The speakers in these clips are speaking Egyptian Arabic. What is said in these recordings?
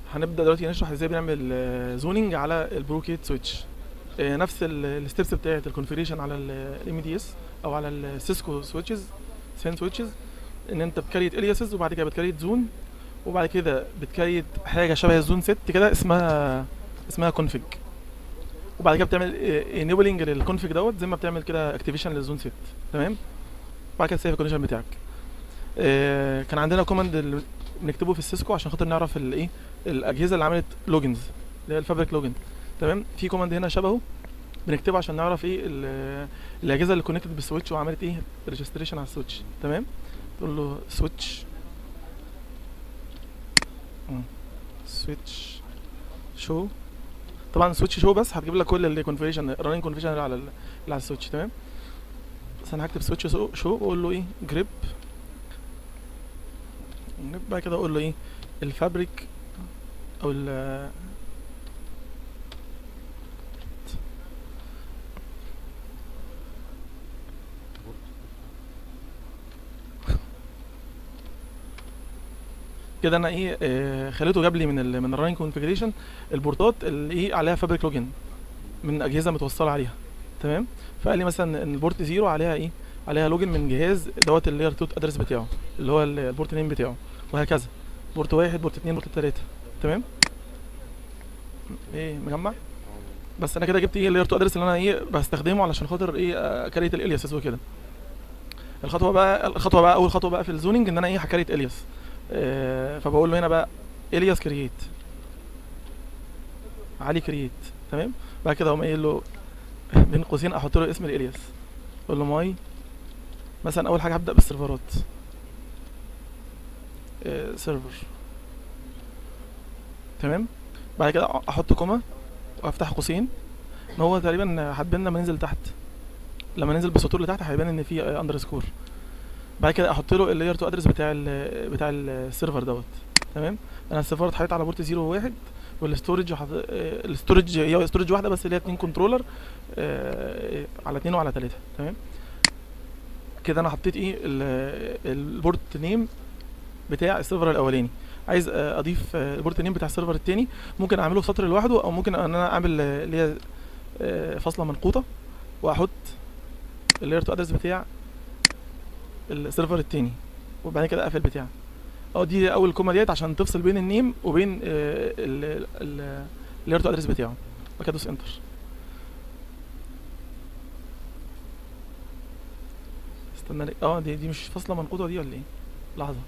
هنبدا دلوقتي نشرح ازاي بنعمل زوننج على البروكيت سويتش آه، نفس الستبس بتاعه الكونفيجريشن على الام دي اس او على السيسكو سويتشز سين سويتشز ان انت بتكريت الياسز وبعد كده بتكريت زون وبعد كده بتكريت حاجه شبه الزون ست كده اسمها اسمها كونفيج وبعد كده بتعمل انيبلنج للكونفيج دوت زي ما بتعمل كده اكتيفيشن للزون ست تمام وبعد كده تسيف الكونديشن بتاعك آه، كان عندنا كوماند اللي بنكتبه في السيسكو عشان خاطر نعرف الايه الاجهزه اللي عملت لوجنز اللي هي الفابريك لوجن تمام في كوماند هنا شبهه بنكتبه عشان نعرف ايه ال- الاجهزه اللي كونكتد بالسويتش وعملت ايه ريجستريشن على السويتش تمام تقول له سويتش سويتش شو طبعا سويتش شو بس هتجيب لك كل الكونفيجريشن رانين كونفيجريشن اللي على ال- اللي على السويتش تمام بس انا هكتب سويتش شو شو واقول له ايه جريب جريب بعد كده اقول له ايه الفابريك او ال كده انا ايه آه خليته جاب لي من ال من الرانين كونفيجريشن البورتات اللي ايه عليها فابريك لوجن من اجهزه متوصله عليها تمام فقال لي مثلا ان البورت زيرو عليها ايه عليها لوجن من جهاز دوت اللي هي الروت ادرس بتاعه اللي هو ال- البورت نيم بتاعه وهكذا بورت واحد بورت اتنين بورت تلاته تمام ايه مجمع بس انا كده جبت ايه اللي هي الروت ادرس اللي انا ايه بستخدمه علشان خاطر ايه كاريت الالياس وكده الخطوه بقى الخطوه بقى اول خطوه بقى في الزوننج ان انا ايه هكريت الياس آه، فبقول له هنا بقى الياس كرييت علي كرييت تمام بعد كده اقوم قايل له بين قوسين احط له اسم الالياس اقول له ماي مثلا اول حاجه هبدا بالسيرفرات آه، سيرفر تمام بعد كده احط كوما وافتح قوسين ما هو تقريبا هتبان لما ننزل تحت لما ننزل بالسطور اللي تحت هيبان ان في اندرسكور بعد كده احط له اللاير تو ادرس بتاع ال بتاع السيرفر دوت تمام انا السيرفر اتحطيت على بورت 01 والاستورج حط... آه، الاستورج هي استورج واحده بس اللي هي اتنين كنترولر آه، على اتنين وعلى تلاته تمام كده انا حطيت ايه ال- البورت نيم بتاع السيرفر الاولاني عايز آه، اضيف آه، البورت نيم بتاع السيرفر التاني ممكن اعمله في سطر لوحده او ممكن ان انا اعمل آه، اللي هي آه، فاصله منقوطه واحط اللاير تو ادرس بتاع السيرفر التاني وبعد كده اقفل بتاعه اه دي اول كومه ديت عشان تفصل بين النيم وبين اللاير تو ادرس بتاعه بعد كده ادوس انتر استنى لي- اه دي دي مش فاصله منقوطه دي ولا ايه لحظه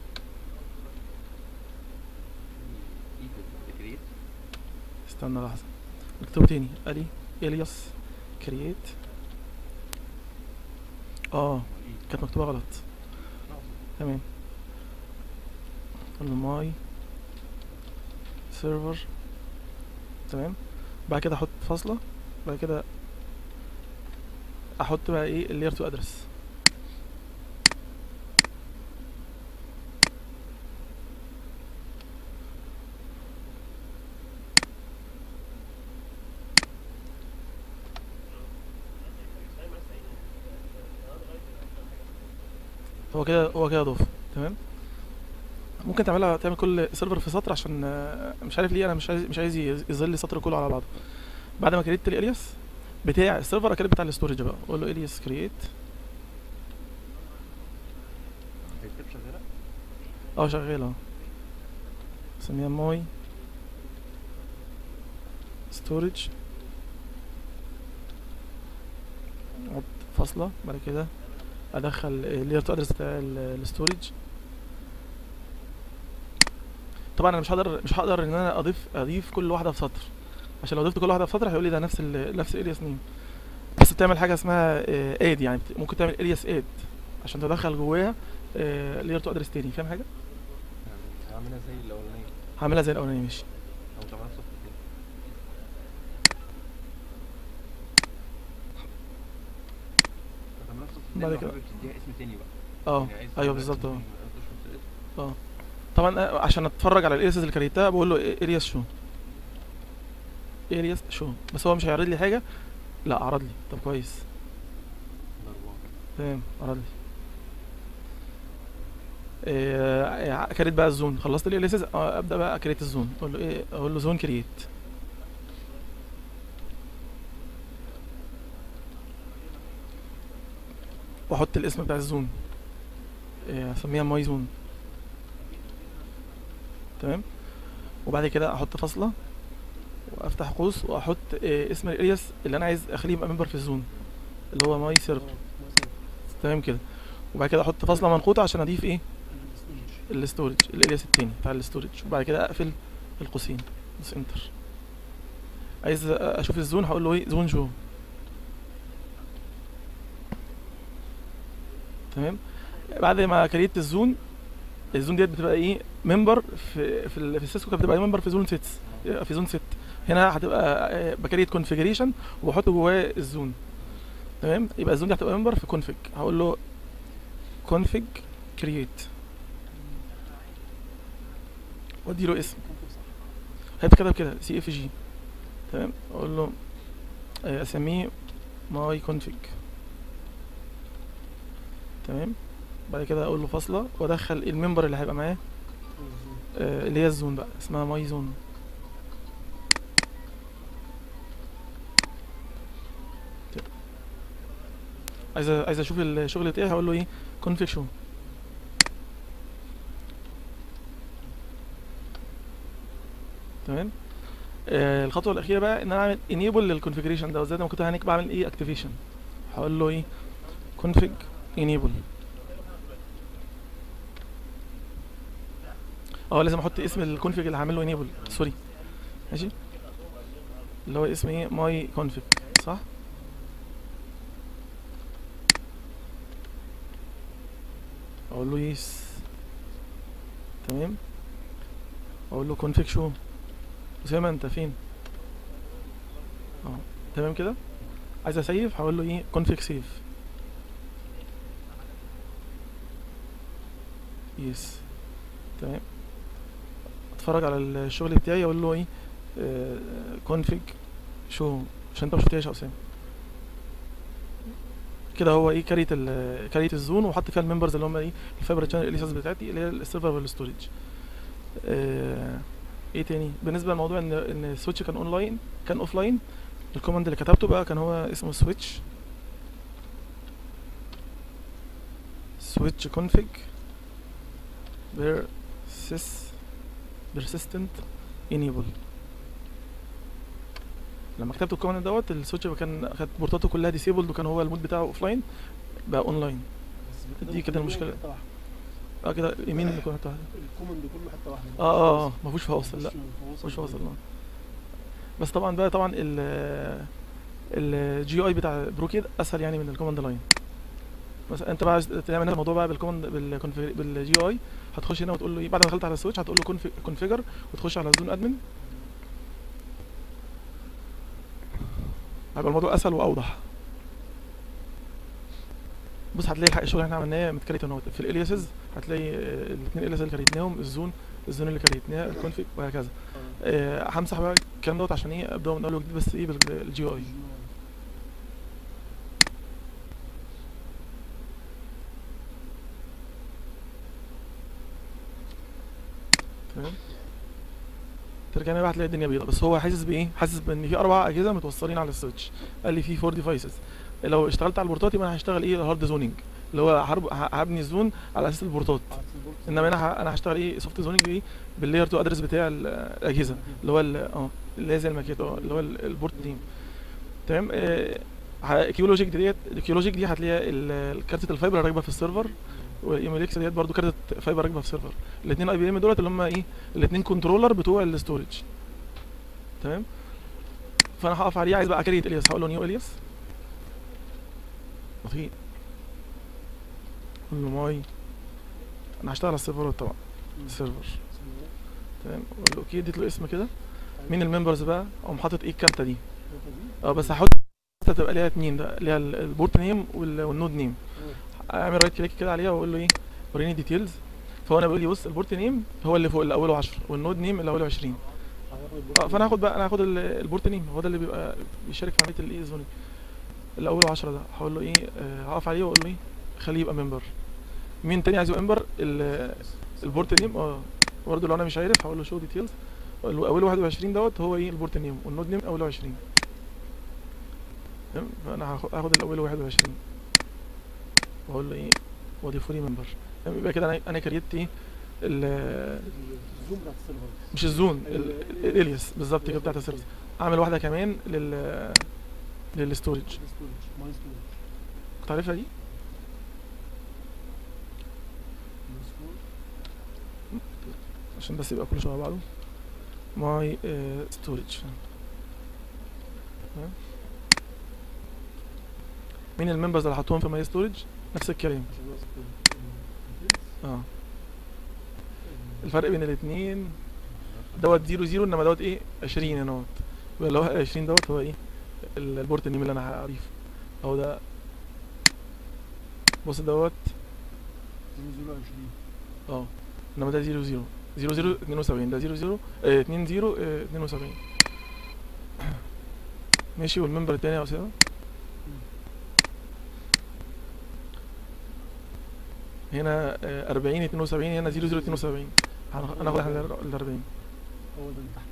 استنى لحظه نكتبه تاني ادي الياس كرييت اه كانت مكتوبه غلط تمام قول له ماي سيرفر تمام بعد كده احط فاصله بعد كده احط بقى ايه اللير تو ادرس هو كده هو كده ضاف تمام ممكن تعملها تعمل كل سيرفر في سطر عشان آه، مش عارف ليه انا مش عايز مش عايز يز- يظل لي السطر كله على بعضه بعد ما كريت الالياس بتاع السيرفر اكريت بتاع الاستورج بقى اقول له الياس كرييت الكتاب شغاله اه شغال اه سميها ماي ستورج احط فاصلة بعد كده ادخل اللير تو ادرس بتاع الاستورج طبعا انا مش هقدر مش هقدر ان انا اضيف اضيف كل واحده في سطر عشان لو ضفت كل واحده في سطر هيقول لي ده نفس ال نفس الالياس نيم بس بتعمل حاجه اسمها اد يعني بت- ممكن تعمل الياس اد عشان تدخل جواها لير تو ادرس تاني فاهم حاجه يعني هعملها زي الاولانيه هعملها زي الاولانيه ماشي او تعملها في صفر تاني هتعملها في صفر بعد تاني كده. وحابب تديها اسم تاني بقى اه يعني عايز ايوه تعملها بالظبط اه اسم تاني، ما تقولش نفس الاسم. طبعا آه، عشان اتفرج على الالياس اللي كريتها بقول له الياس شو الياس شو بس هو مش هيعرض لي حاجه لا عرض لي طب كويس الأربعة. تمام عرض لي آه، كريت بقى الزون خلصت لي اليسز ابدا بقى كريت الزون اقول له ايه اقول له زون كريت واحط الاسم بتاع الزون آه، اسميها ماي زون تمام وبعد كده احط فاصله وافتح قوس واحط آه، اسم الالياس اللي انا عايز اخليه يبقى ممبر في الزون اللي هو ماي سيرفر تمام كده وبعد كده احط فاصله منقوطه عشان اضيف ايه الاستورج الالياس التاني بتاع الاستورج وبعد كده اقفل القوسين دوس انتر عايز اشوف الزون هقول له ايه زون شو تمام بعد ما كريت الزون الزون ديت بتبقى ايه ممبر في في, ال- في السيسكو كانت بتبقى ممبر في زون 6 في زون 6 هنا هتبقى آه، بكريت كونفيجريشن وبحط جواه الزون تمام يبقى الزون دي هتبقى ممبر في كونفيج هقول له كونفيج كرييت وادي له اسم هيتكتب كده سي اف جي تمام اقول له آه، اسميه ماي كونفيج تمام بعد كده اقول له فاصله وادخل الممبر اللي هيبقى معاه آه، اللي هي الزون بقى اسمها ماي زون عايز عايز اشوف الشغل بتاعي هقول له ايه config show تمام آه الخطوه الاخيره بقى ان انا اعمل enable للconfiguration ده وزي ما كنت هناك بعمل ايه activation هقول له ايه config enable اه لازم احط اسم الكونفيج اللي هعمل له enable سوري ماشي اللي هو اسم ايه ماي config صح اقول له يس تمام اقول له config show اسامه انت فين اه تمام كده عايز اسيف هقول له ايه config save يس تمام اتفرج على الشغل بتاعي اقول له ايه config show عشان انت ما شفتهاش يا اسامه كده هو ايه كاريت ال كاريت الزون وحط فيها الممبرز اللي هم ايه الفايبر تشانل اليساس بتاعتي اللي هي السيرفر والستورج آه ايه تاني بالنسبه لموضوع ان ان السويتش كان اونلاين كان اوف لاين الكوماند اللي كتبته بقى كان هو اسمه سويتش سويتش config persist persistent enable لما كتبت الكوماند دوت السويتش كان كانت بورتاته كلها ديسيبلد وكان هو المود بتاعه اوف لاين بقى اون لاين دي كده المشكلة. اه كده يمين اللي كنا واحده الكوماند كله حته واحده اه اه اه ما فيهوش فواصل لا مش مش فاصل اه بس طبعا بقى طبعا ال الجي اي بتاع بروكيد اسهل يعني من الكوماند لاين بس انت بقى عايز تعمل الموضوع بقى بالكوماند بالجي اي هتخش هنا وتقول له ايه بعد ما دخلت على السويتش هتقول له كونفيجر وتخش على زون ادمن هيبقى الموضوع اسهل واوضح بص هتلاقي الحق الشغل اللي احنا عملناه متكريت اهوت في الالياسز هتلاقي الاثنين الياس اللي كريتناهم الزون الزون اللي كريتناه الكونفيج وهكذا آه، همسح بقى الكلام دوت عشان ايه ابدا من اول وجديد بس ايه بالجي اي تمام ترجع بقى هتلاقي الدنيا بيضاء بس هو حاسس بايه حاسس بان في اربع اجهزه متوصلين على السويتش قال لي في فور ديفايسز لو اشتغلت على البورتات يبقى انا هشتغل ايه هارد زوننج اللي هو هرب- ه- هبني الزون على اساس البورتات انما انا ه- انا هشتغل ايه سوفت زوننج ايه باللاير 2 ادرس بتاع ال- الاجهزه اللي هو ال- اه اللي هي زي الماكيت اه اللي هو ال- البورت نيم تمام آه كيو لوجيك ديت الكيو لوجيك دي هتلاقيها ال- كارتة الفايبر راكبه في السيرفر والايميل اكس ديت برضو كارتة فايبر راكبه في السيرفر الاثنين اي بي ام دولت اللي هم ايه الاثنين كنترولر بتوع الاستورج تمام فانا هقف عليه عايز بقى كاريت الياس هقول له نيو الياس بطيء اقول له ماي انا هشتغل على السيرفرات طبعا السيرفر تمام اقول له اوكي اديت له اسم كده مين الممبرز بقى اقوم حاطط ايه الكارته دي اه بس هحط كارته تبقى ليها اتنين ده اللي هي ال- البورت نيم وال- والنود نيم اعمل رايت كليك كده عليها واقول له ايه وريني ديتيلز فهو انا بيقول لي بص البورت نيم هو اللي فوق اللي اوله 10 والنود نيم اللي اوله 20 اه فانا هاخد بقى انا هاخد ال- البورت نيم هو ده اللي بيبقى بيشارك في عمليه الايه زونينج اللي اوله 10 ده هقول له ايه آه هقف عليه واقول له ايه خليه يبقى ممبر مين تاني عايزه امبر ال- البورت نيم اه برضه لو انا مش عارف هقول له شو ديتيلز اول 21 دوت هو ايه البورت نيم والنود نيم اول 20 تمام فانا هاخ- هاخد الاول 21 واقول له ايه واضيفه لي ممبر تمام يبقى كده انا انا كريت ايه ال- الزوم بتاعت السيرفر مش الزون ال- ال- الالياس بالظبط كده بتاعت السيرفر اعمل واحده كمان لل للستورج ماي ستورج كنت عارفها دي عشان بس يبقى كله شبه بعضه ماي ستورج مين الممبرز اللي حطوهم في ماي ستورج نفس الكلام عشان ناقص اه الفرق بين الاثنين دوت زيرو زيرو انما دوت ايه 20 هنا اهوت يبقى اللي هو 20 دوت هو ايه ال- البورت النيم اللي انا هضيفه اهو ده بص دوت 020 اه انما ده 0 0 0 0 72 ده 0 0 اه 2 0 اه 72 ماشي والممبر التاني يا اسامه هنا اه 40 72 هنا 0 0 72 هناخ- هناخد احنا ال 40 هو ده اللي تحت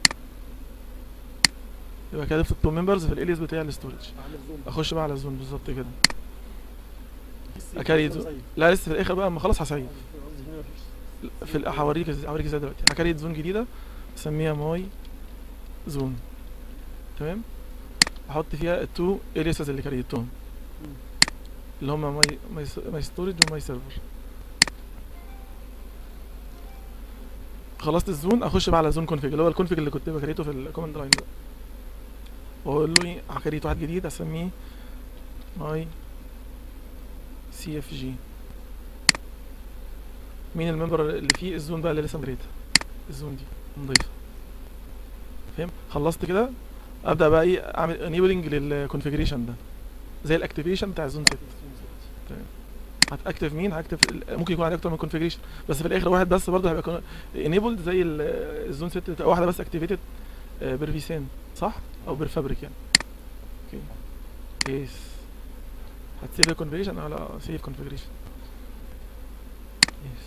يبقى كده ضفت التو ممبرز في الالياس بتاع الاستورج عامل زوم اخش بقى على الزون بالظبط كده بس أكاري يبقى زوم. سيف. لا لسه في الاخر بقى اما اخلص هسيب قصدي هنا مفيش في ال- هوريك إز- هوريك ازاي دلوقتي هكريت زون جديده اسميها ماي زون تمام احط فيها التو اليسز اللي كريتهم مم. اللي هم ماي ماي س- ماي ستورج وماي سيرفر خلصت الزون اخش بقى على زون كونفيج اللي هو الكونفيج اللي كنت بكريته في الكوماند لاين ده واقول له ايه هكريت واحد جديد اسميه ماي سي اف جي مين الممبر اللي فيه الزون بقى اللي لسه مكريتها الزون دي نضيفها فاهم خلصت كده ابدا بقى ايه اعمل انيبلنج للكونفيجريشن ده زي الاكتيفيشن بتاع الزون 6 هتاكتف مين هكتف ال- ممكن يكون عليه اكتر من كونفيجريشن بس في الاخر واحد بس برضه هيبقى انيبلد زي ال- الزون 6 تبقى واحده بس اكتيفيتد بيرفيسان صح او بيرفابريك يعني اوكي كيس هتسيف الكونفيجريشن اه لا سيف كونفيجريشن يس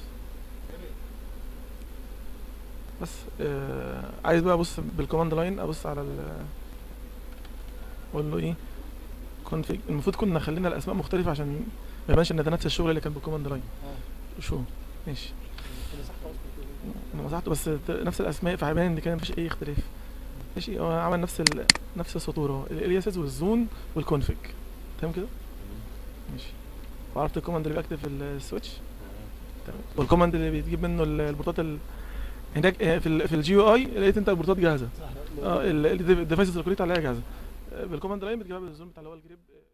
بس آه عايز بقى ابص بالكوماند لاين ابص على ال اقول له ايه config المفروض كنا خلينا الاسماء مختلفه عشان ما يبانش ان ده نفس الشغل اللي كان بالكوماند لاين اه شو ماشي انت مسحت اصلا كده. انا مسحته بس ت- نفس الاسماء فهيبان ان كان مفيش اي اختلاف ماشي هو عمل نفس ال... نفس السطور اهو الالياسز والزون والكونفيج تمام كده ماشي وعرفت الكوماند اللي بيكتب في السويتش تمام والكوماند اللي بتجيب منه ال- البورتات ال... هناك آه، في ال في الجي يو اي لقيت انت البورتات جاهزه صح اه الديفايسز اللي كليت عليها جاهزه آه، بالكوماند لاين بتجيبها بالزون بتاع اللي هو الجريب